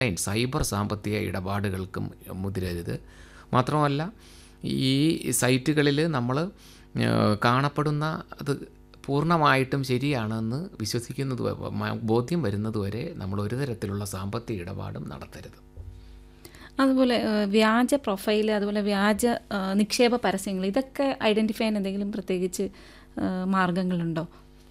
Online cyber സാമ്പത്തിക ഇടപാടുകൾക്കും മുതിരരുത് മാത്രമല്ല ഈ സൈറ്റുകളിൽ നമ്മൾ കാണപ്പെടുന്ന അത് പൂർണ്ണമായിട്ടും ശരിയാണെന്ന് വിശ്വസിക്കുന്നത് വ- മ- ബോധ്യം വരുന്നതുവരെ നമ്മൾ ഒരു തരത്തിലുള്ള സാമ്പത്തിക ഇടപാടും നടത്തരുത് അതുപോലെ ഏഹ്, വ്യാജ പ്രൊഫൈൽ അതുപോലെ വ്യാജ ഏഹ്, നിക്ഷേപ പരസ്യങ്ങൾ ഇതൊക്കെ ഐഡൻറ്റിഫൈ ചെയ്യാൻ എന്തെങ്കിലും പ്രത്യേകിച്ച് ഏഹ്, മാർഗങ്ങളുണ്ടോ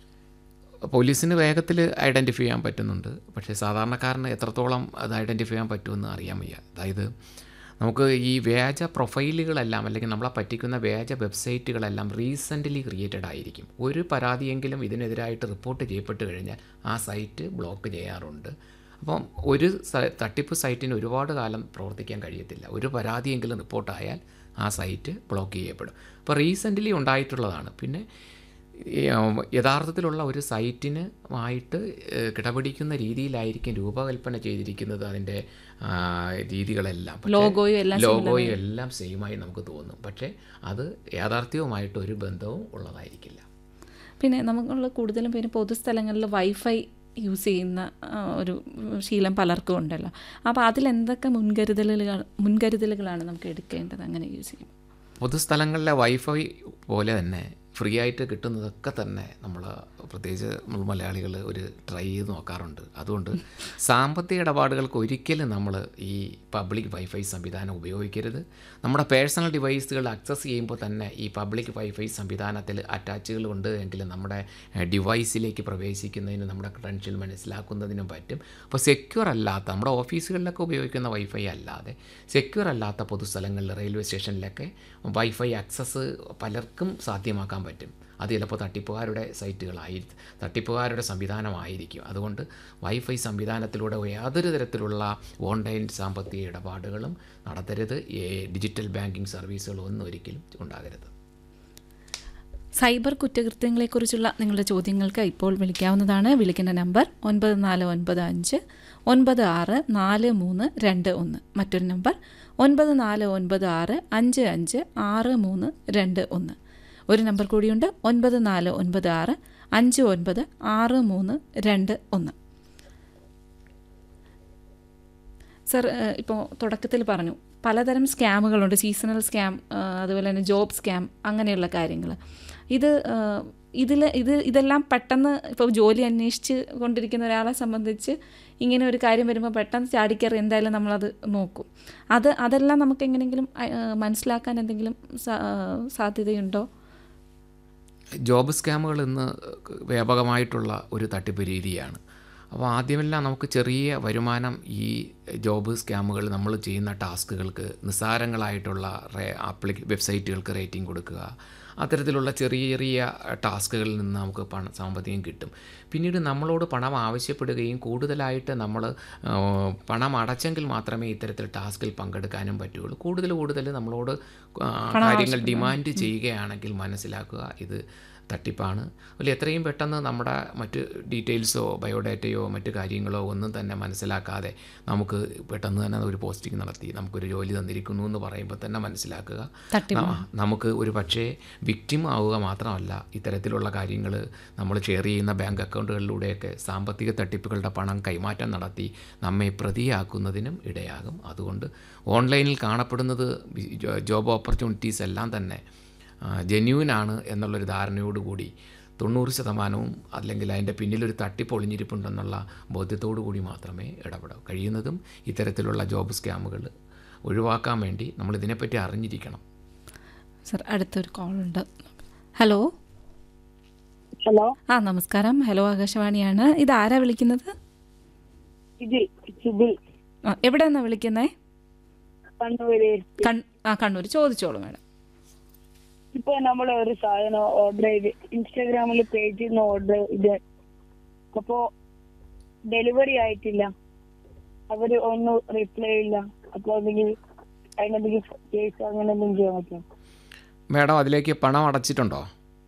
പോലീസിന് വേഗത്തിൽ ഐഡൻറ്റിഫൈ ചെയ്യാൻ പറ്റുന്നുണ്ട് പക്ഷേ സാധാരണക്കാരന് എത്രത്തോളം അത് ഐഡൻറ്റിഫൈ ചെയ്യാൻ പറ്റുമെന്ന് അറിയാൻ വയ്യ അതായത് നമുക്ക് ഈ വ്യാജ പ്രൊഫൈലുകളെല്ലാം അല്ലെങ്കിൽ നമ്മളെ പറ്റിക്കുന്ന വ്യാജ വെബ്സൈറ്റുകളെല്ലാം റീസെൻ്റ്ലി ക്രിയേറ്റഡ് ആയിരിക്കും ഒരു പരാതിയെങ്കിലും ഇതിനെതിരായിട്ട് റിപ്പോർട്ട് ചെയ്യപ്പെട്ട് കഴിഞ്ഞാൽ ആ സൈറ്റ് ബ്ലോക്ക് ചെയ്യാറുണ്ട് അപ്പം ഒരു സ- തട്ടിപ്പ് സൈറ്റിന് ഒരുപാട് കാലം പ്രവർത്തിക്കാൻ കഴിയത്തില്ല ഒരു പരാതിയെങ്കിലും റിപ്പോർട്ടായാൽ ആ സൈറ്റ് ബ്ലോക്ക് ചെയ്യപ്പെടും അപ്പോൾ റീസെൻ്റ്ലി ഉണ്ടായിട്ടുള്ളതാണ് പിന്നെ ഈ, ഉം, യഥാർത്ഥത്തിലുള്ള ഒരു സൈറ്റിന് ആയിട്ട് ഏഹ്, കിടപിടിക്കുന്ന രീതിയിലായിരിക്കും രൂപകൽപ്പന ചെയ്തിരിക്കുന്നത് അതിൻ്റെ ആ, രീതികളെല്ലാം പക്ഷേ ലോഗോയും എല്ലാം ലോഗോയും എല്ലാം സെയിമായി നമുക്ക് തോന്നും പക്ഷേ അത് യാഥാർത്ഥ്യവുമായിട്ട് ഒരു ബന്ധവും ഉള്ളതായിരിക്കില്ല പിന്നെ നമുക്കുള്ള കൂടുതലും പേര് പൊതുസ്ഥലങ്ങളിൽ വൈഫൈ യൂസ് ചെയ്യുന്ന ആ, ഒരു ശീലം പലർക്കും ഉണ്ടല്ലോ അപ്പോൾ അതിലെന്തൊക്കെ മുൻകരുതലുകൾ മുൻകരുതലുകളാണ് നമുക്ക് എടുക്കേണ്ടത് അങ്ങനെ യൂസ് ചെയ്യും പൊതുസ്ഥലങ്ങളിലെ വൈഫൈ പോലെ തന്നെ ഫ്രീ ആയിട്ട് കിട്ടുന്നതൊക്കെ തന്നെ നമ്മൾ പ്രത്യേകിച്ച് നമ്മൾ മലയാളികൾ ഒരു ട്രൈ ചെയ്ത് നോക്കാറുണ്ട് അതുകൊണ്ട് സാമ്പത്തിക ഇടപാടുകൾക്ക് ഒരിക്കലും നമ്മൾ ഈ പബ്ലിക് വൈഫൈ സംവിധാനം ഉപയോഗിക്കരുത് നമ്മുടെ പേഴ്സണൽ ഡിവൈസുകൾ ആക്സസ് ചെയ്യുമ്പോൾ തന്നെ ഈ പബ്ലിക് വൈഫൈ സംവിധാനത്തിൽ അറ്റാച്ചുകൾ ഉണ്ട് എങ്കിൽ നമ്മുടെ ഡിവൈസിലേക്ക് പ്രവേശിക്കുന്നതിന് നമ്മുടെ ക്രെഡൻഷ്യൽ മനസ്സിലാക്കുന്നതിനും പറ്റും അപ്പോൾ സെക്യൂർ അല്ലാത്ത നമ്മുടെ ഓഫീസുകളിലൊക്കെ ഉപയോഗിക്കുന്ന വൈഫൈ അല്ലാതെ സെക്യൂർ അല്ലാത്ത പൊതുസ്ഥലങ്ങളിൽ റെയിൽവേ സ്റ്റേഷനിലൊക്കെ വൈഫൈ ആക്സസ് പലർക്കും സാധ്യമാക്കാൻ പറ്റും അത് ചിലപ്പോൾ തട്ടിപ്പുകാരുടെ സൈറ്റുകളായി തട്ടിപ്പുകാരുടെ സംവിധാനമായിരിക്കും അതുകൊണ്ട് വൈഫൈ സംവിധാനത്തിലൂടെ യാതൊരു തരത്തിലുള്ള ഓൺലൈൻ സാമ്പത്തിക ഇടപാടുകളും നടത്തരുത് ഈ ഡിജിറ്റൽ ബാങ്കിങ് സർവീസുകളും ഒന്നും ഒരിക്കലും ഉണ്ടാകരുത് സൈബർ കുറ്റകൃത്യങ്ങളെക്കുറിച്ചുള്ള നിങ്ങളുടെ ചോദ്യങ്ങൾക്ക് ഇപ്പോൾ വിളിക്കാവുന്നതാണ് വിളിക്കേണ്ട നമ്പർ ഒൻപത് നാല് ഒൻപത് അഞ്ച് ഒൻപത് ആറ് നാല് മൂന്ന് രണ്ട് ഒന്ന് മറ്റൊരു നമ്പർ ഒൻപത് നാല് ഒൻപത് ആറ് അഞ്ച് അഞ്ച് ആറ് മൂന്ന് രണ്ട് ഒന്ന് ഒരു നമ്പർ കൂടിയുണ്ട് ഒൻപത് നാല് ഒൻപത് ആറ് അഞ്ച് ഒൻപത് ആറ് മൂന്ന് രണ്ട് ഒന്ന് സർ ഇപ്പോൾ തുടക്കത്തിൽ പറഞ്ഞു പലതരം സ്കാമുകളുണ്ട് സീസണൽ സ്കാം അതുപോലെ തന്നെ ജോബ് സ്കാം അങ്ങനെയുള്ള കാര്യങ്ങൾ ഇത് ഇതിൽ ഇത് ഇതെല്ലാം പെട്ടെന്ന് ഇപ്പോൾ ജോലി അന്വേഷിച്ച് കൊണ്ടിരിക്കുന്ന ഒരാളെ സംബന്ധിച്ച് ഇങ്ങനെ ഒരു കാര്യം വരുമ്പോൾ പെട്ടെന്ന് ചാടിക്കയറി എന്തായാലും നമ്മളത് നോക്കും അത് അതെല്ലാം നമുക്ക് എങ്ങനെയെങ്കിലും അഹ്, മനസ്സിലാക്കാൻ എന്തെങ്കിലും സാ- സാധ്യതയുണ്ടോ ജോബ് സ്കാമുകൾ ഇന്ന് വ്യാപകമായിട്ടുള്ള ഒരു തട്ടിപ്പ് രീതിയാണ് അപ്പോൾ ആദ്യമെല്ലാം നമുക്ക് ചെറിയ വരുമാനം ഈ ജോബ് സ്കാമുകൾ നമ്മൾ ചെയ്യുന്ന ടാസ്കുകൾക്ക് നിസ്സാരങ്ങളായിട്ടുള്ള റേ ആപ്ലിക് വെബ്സൈറ്റുകൾക്ക് റേറ്റിംഗ് കൊടുക്കുക അത്തരത്തിലുള്ള ചെറിയ ചെറിയ ടാസ്കുകളിൽ നിന്ന് നമുക്ക് പണം സാമ്പത്തികം കിട്ടും പിന്നീട് നമ്മളോട് പണം ആവശ്യപ്പെടുകയും കൂടുതലായിട്ട് നമ്മൾ പണം അടച്ചെങ്കിൽ മാത്രമേ ഇത്തരത്തിൽ ടാസ്കിൽ പങ്കെടുക്കാനും പറ്റുള്ളൂ കൂടുതൽ കൂടുതൽ നമ്മളോട് ആ, കാര്യങ്ങൾ ഡിമാൻഡ് ചെയ്യുകയാണെങ്കിൽ മനസ്സിലാക്കുക ഇത് തട്ടിപ്പാണ് അതിൽ എത്രയും പെട്ടെന്ന് നമ്മുടെ മറ്റ് ഡീറ്റെയിൽസോ ബയോഡാറ്റയോ മറ്റ് കാര്യങ്ങളോ ഒന്നും തന്നെ മനസ്സിലാക്കാതെ നമുക്ക് പെട്ടെന്ന് തന്നെ ഒരു പോസ്റ്റിംഗ് നടത്തി നമുക്കൊരു ജോലി തന്നിരിക്കുന്നു എന്ന് പറയുമ്പോൾ തന്നെ മനസ്സിലാക്കുക തട്ടിപ്പ്. ആ, നമുക്ക് ഒരു പക്ഷേ വിക്റ്റിം ആവുക മാത്രമല്ല ഇത്തരത്തിലുള്ള കാര്യങ്ങൾ നമ്മൾ ഷെയർ ചെയ്യുന്ന ബാങ്ക് അക്കൗണ്ടുകളിലൂടെയൊക്കെ സാമ്പത്തിക തട്ടിപ്പുകളുടെ പണം കൈമാറ്റം നടത്തി നമ്മെ പ്രതിയാക്കുന്നതിനും ഇടയാകും അതുകൊണ്ട് ഓൺലൈനിൽ കാണപ്പെടുന്നത് വി- ജോ- ജോബ് ഓപ്പർച്യൂണിറ്റീസ് എല്ലാം തന്നെ ജെന്യൂനാണ് എന്നുള്ളൊരു ധാരണയോടുകൂടി തൊണ്ണൂറ് ശതമാനവും അല്ലെങ്കിൽ അതിൻ്റെ പിന്നിലൊരു തട്ടിപ്പ് ഒളിഞ്ഞിരിപ്പുണ്ടെന്നുള്ള ബോധ്യത്തോടു കൂടി മാത്രമേ ഇടപെടാവൂ കഴിയുന്നതും ഇത്തരത്തിലുള്ള ജോബ് സ്കാമുകൾ ഒഴിവാക്കാൻ വേണ്ടി നമ്മൾ ഇതിനെപ്പറ്റി അറിഞ്ഞിരിക്കണം സർ അടുത്തൊരു കോളുണ്ട് ഹലോ ഹലോ ആ നമസ്കാരം ഹലോ ആകാശവാണിയാണ് ഇത് ആരാ വിളിക്കുന്നത് ഇതിൽ സുബിൽ ആ എവിടെ നിന്നാണ് വിളിക്കുന്നത് കണ്ണൂര് കൺ ആ കണ്ണൂർ ചോദിച്ചോളൂ മാഡം ഇപ്പൊ നമ്മൾ ഒരു സാധനം ഓർഡർ ചെയ്ത് ഇൻസ്റ്റാഗ്രാമിൽ പേജിൽ നിന്ന് ഓർഡർ ഇത് അപ്പോ ഡെലിവറി ആയിട്ടില്ല അവര് ഒന്നും റിപ്ലൈ ഇല്ല അപ്പൊ എന്തെങ്കിലും അതിനെന്തെങ്കിലും കേസ് അങ്ങനെ എന്തെങ്കിലും ചെയ്യാൻ പറ്റുമോ മാഡം അതിലേക്ക് പണം അടച്ചിട്ടുണ്ടോ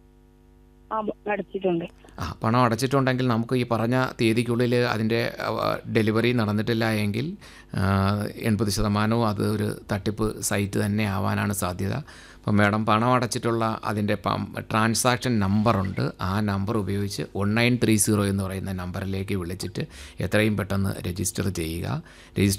ആ അടച്ചിട്ടുണ്ട് ആ പണം അടച്ചിട്ടുണ്ടെങ്കിൽ നമുക്ക് ഈ പറഞ്ഞ തീയതിക്കുള്ളിൽ അതിൻ്റെ ഡെലിവറി നടന്നിട്ടില്ല എങ്കിൽ എൺപത് ശതമാനവും അത് ഒരു തട്ടിപ്പ് സൈറ്റ് തന്നെ ആവാനാണ് സാധ്യത അപ്പം മാഡം പണം അടച്ചിട്ടുള്ള അതിൻ്റെ ട്രാൻസാക്ഷൻ നമ്പറുണ്ട് ആ നമ്പർ ഉപയോഗിച്ച് വൺ നയൻ ത്രീ സീറോ എന്ന് പറയുന്ന നമ്പറിലേക്ക് വിളിച്ചിട്ട് എത്രയും പെട്ടെന്ന് രജിസ്റ്റർ ചെയ്യുക രജിസ്റ്റർ